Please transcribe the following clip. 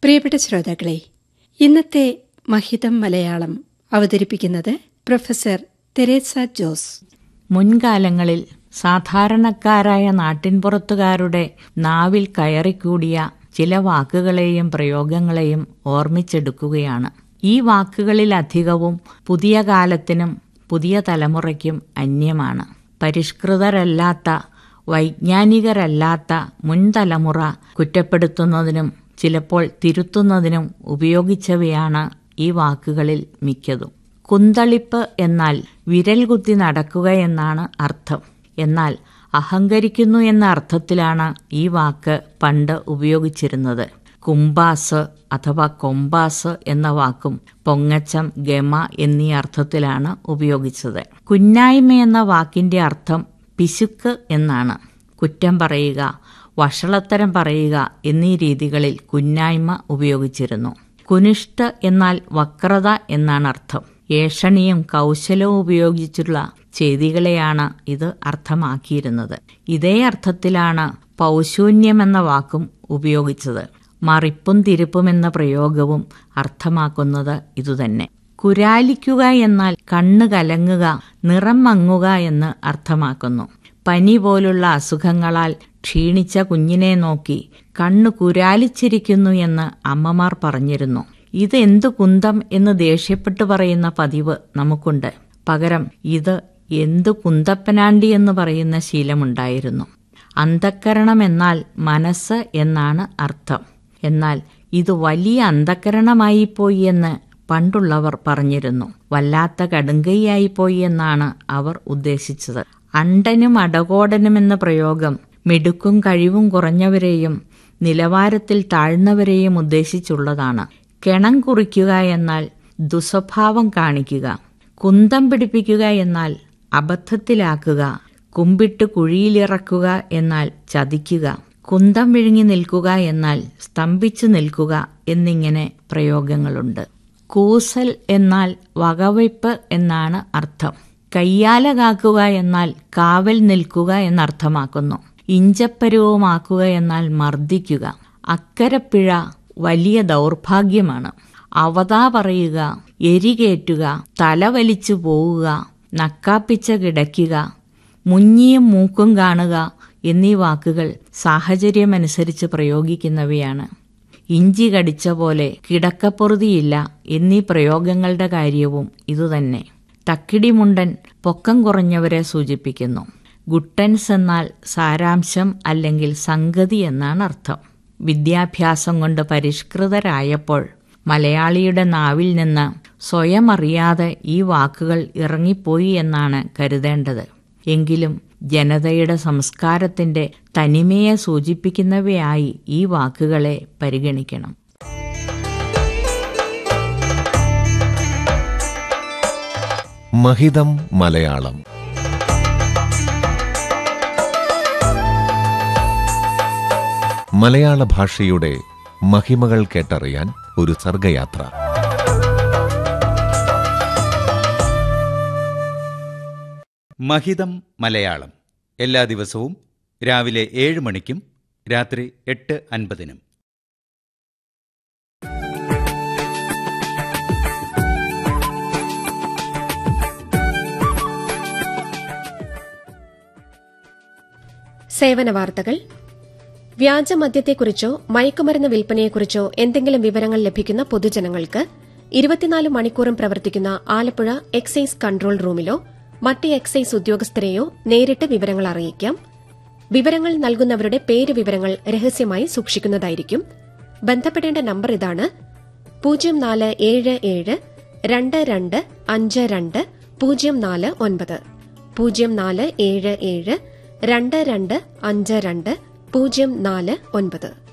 പ്രിയപ്പെട്ട ശ്രോതാക്കളെ ഇന്നത്തെ മഹിതം മലയാളം അവതരിപ്പിക്കുന്നത് പ്രൊഫസർ തെരേസ ജോസ് മുൻകാലങ്ങളിൽ സാധാരണക്കാരായ നാട്ടിൻപുറത്തുകാരുടെ നാവിൽ കയറിക്കൂടിയ ചില വാക്കുകളെയും പ്രയോഗങ്ങളെയും ഓർമ്മിച്ചെടുക്കുകയാണ് ഈ വാക്കുകളിലധികവും പുതിയ കാലത്തിനും പുതിയ തലമുറയ്ക്കും അന്യമാണ് പരിഷ്കൃതരല്ലാത്ത വൈജ്ഞാനികരല്ലാത്ത മുൻതലമുറ കുറ്റപ്പെടുത്തുന്നതിനും ചിലപ്പോൾ തിരുത്തുന്നതിനും ഉപയോഗിച്ചവയാണ് ഈ വാക്കുകളിൽ മിക്കതും കുന്തളിപ്പ് എന്നാൽ വിരൽ കുത്തി നടക്കുക എന്നാണ് അർത്ഥം എന്നാൽ അഹങ്കരിക്കുന്നു എന്ന അർത്ഥത്തിലാണ് ഈ വാക്ക് പണ്ട് ഉപയോഗിച്ചിരുന്നത് കുംബാസ് അഥവാ കൊമ്പാസ് എന്ന വാക്കും പൊങ്ങച്ചം ഗമ എന്നീ അർത്ഥത്തിലാണ് ഉപയോഗിച്ചത് കുന്നായ്മ എന്ന വാക്കിന്റെ അർത്ഥം പിശുക്ക് എന്നാണ് കുറ്റം പറയുക വഷളത്തരം പറയുക എന്നീ രീതികളിൽ കുന്നായ്മ ഉപയോഗിച്ചിരുന്നു കുനിഷ്ഠ എന്നാൽ വക്രത എന്നാണ് അർത്ഥം ഏഷണിയും കൗശലവും ഉപയോഗിച്ചുള്ള ചെയ്തികളെയാണ് ഇത് അർത്ഥമാക്കിയിരുന്നത് ഇതേ അർത്ഥത്തിലാണ് പൗശൂന്യം എന്ന വാക്കും ഉപയോഗിച്ചത് മറിപ്പും തിരുപ്പും എന്ന പ്രയോഗവും അർത്ഥമാക്കുന്നത് ഇതുതന്നെ കുരാലിക്കുക എന്നാൽ കണ്ണ് കലങ്ങുക നിറം മങ്ങുക എന്ന് അർത്ഥമാക്കുന്നു പനി പോലുള്ള അസുഖങ്ങളാൽ ക്ഷീണിച്ച കുഞ്ഞിനെ നോക്കി കണ്ണു കുരാലിച്ചിരിക്കുന്നു എന്ന് അമ്മമാർ പറഞ്ഞിരുന്നു ഇത് എന്തു കുന്തം എന്ന് ദേഷ്യപ്പെട്ടു പറയുന്ന പതിവ് നമുക്കുണ്ട് പകരം ഇത് എന്തു കുന്തപ്പനാണ്ടി എന്ന് പറയുന്ന ശീലമുണ്ടായിരുന്നു അന്ധക്കരണം എന്നാൽ മനസ്സ് എന്നാണ് അർത്ഥം എന്നാൽ ഇത് വലിയ അന്ധക്കരണമായിപ്പോയി എന്ന് പണ്ടുള്ളവർ പറഞ്ഞിരുന്നു വല്ലാത്ത കടുങ്കൈയായിപ്പോയി എന്നാണ് അവർ ഉദ്ദേശിച്ചത് അണ്ടനും അടകോടനും എന്ന പ്രയോഗം മിടുക്കും കഴിവും കുറഞ്ഞവരെയും നിലവാരത്തിൽ താഴ്ന്നവരെയും ഉദ്ദേശിച്ചുള്ളതാണ് കിണം കുറിക്കുക എന്നാൽ ദുസ്വഭാവം കാണിക്കുക കുന്തം പിടിപ്പിക്കുക എന്നാൽ അബദ്ധത്തിലാക്കുക കുമ്പിട്ട് കുഴിയിലിറക്കുക എന്നാൽ ചതിക്കുക കുന്തം വിഴുങ്ങി നിൽക്കുക എന്നാൽ സ്തംഭിച്ചു നിൽക്കുക എന്നിങ്ങനെ പ്രയോഗങ്ങളുണ്ട് കൂസൽ എന്നാൽ വകവയ്പ് എന്നാണ് അർത്ഥം കയ്യാല കാക്കുക എന്നാൽ കാവൽ നിൽക്കുക എന്നർത്ഥമാക്കുന്നു ഇഞ്ചപ്പരുവമാക്കുക എന്നാൽ മർദ്ദിക്കുക അക്കരപ്പിഴ വലിയ ദൗർഭാഗ്യമാണ് അവതാ പറയുക എരികേറ്റുക തല വലിച്ചു പോവുക നക്കാപ്പിച്ച കിടക്കുക മുഞ്ഞിയും മൂക്കും കാണുക എന്നീ വാക്കുകൾ സാഹചര്യമനുസരിച്ച് പ്രയോഗിക്കുന്നവയാണ് ഇഞ്ചി കടിച്ച പോലെ കിടക്കപ്പൊറുതിയില്ല എന്നീ പ്രയോഗങ്ങളുടെ കാര്യവും ഇതുതന്നെ തക്കിടിമുണ്ടൻ പൊക്കം കുറഞ്ഞവരെ സൂചിപ്പിക്കുന്നു ഗുട്ടൻസ് എന്നാൽ സാരാംശം അല്ലെങ്കിൽ സംഗതി എന്നാണ് അർത്ഥം വിദ്യാഭ്യാസം കൊണ്ട് പരിഷ്കൃതരായപ്പോൾ മലയാളിയുടെ നാവിൽ നിന്ന് സ്വയം അറിയാതെ ഈ വാക്കുകൾ ഇറങ്ങിപ്പോയി എന്നാണ് കരുതേണ്ടത് എങ്കിലും ജനതയുടെ സംസ്കാരത്തിന്റെ തനിമയെ സൂചിപ്പിക്കുന്നവയായി ഈ വാക്കുകളെ പരിഗണിക്കണം മഹിതം മലയാളം മലയാള ഭാഷയുടെ മഹിമകൾ കേട്ടറിയാൻ ഒരു സർഗയാത്ര മഹിതം മലയാളം എല്ലാ ദിവസവും രാവിലെ ഏഴ് മണിക്കും രാത്രി എട്ട് അൻപതിനും സേവന വാർത്തകൾ വ്യാജമദ്യത്തെക്കുറിച്ചോ മയക്കുമരുന്ന് വിൽപ്പനയെക്കുറിച്ചോ എന്തെങ്കിലും വിവരങ്ങൾ ലഭിക്കുന്ന പൊതുജനങ്ങൾക്ക് ഇരുപത്തിനാല് മണിക്കൂറും പ്രവർത്തിക്കുന്ന ആലപ്പുഴ എക്സൈസ് കൺട്രോൾ റൂമിലോ മറ്റ് എക്സൈസ് ഉദ്യോഗസ്ഥരെയോ നേരിട്ട് വിവരങ്ങൾ അറിയിക്കാം വിവരങ്ങൾ നൽകുന്നവരുടെ പേര് വിവരങ്ങൾ രഹസ്യമായി സൂക്ഷിക്കുന്നതായിരിക്കും ബന്ധപ്പെടേണ്ട നമ്പർ ഇതാണ് പൂജ്യം നാല് ഏഴ് ഏഴ് രണ്ട് രണ്ട് അഞ്ച് രണ്ട് പൂജ്യം നാല് ഒൻപത് പൂജ്യം നാല് ഏഴ് ഏഴ് രണ്ട് രണ്ട് അഞ്ച് രണ്ട് പൂജ്യം നാല് ഒൻപത്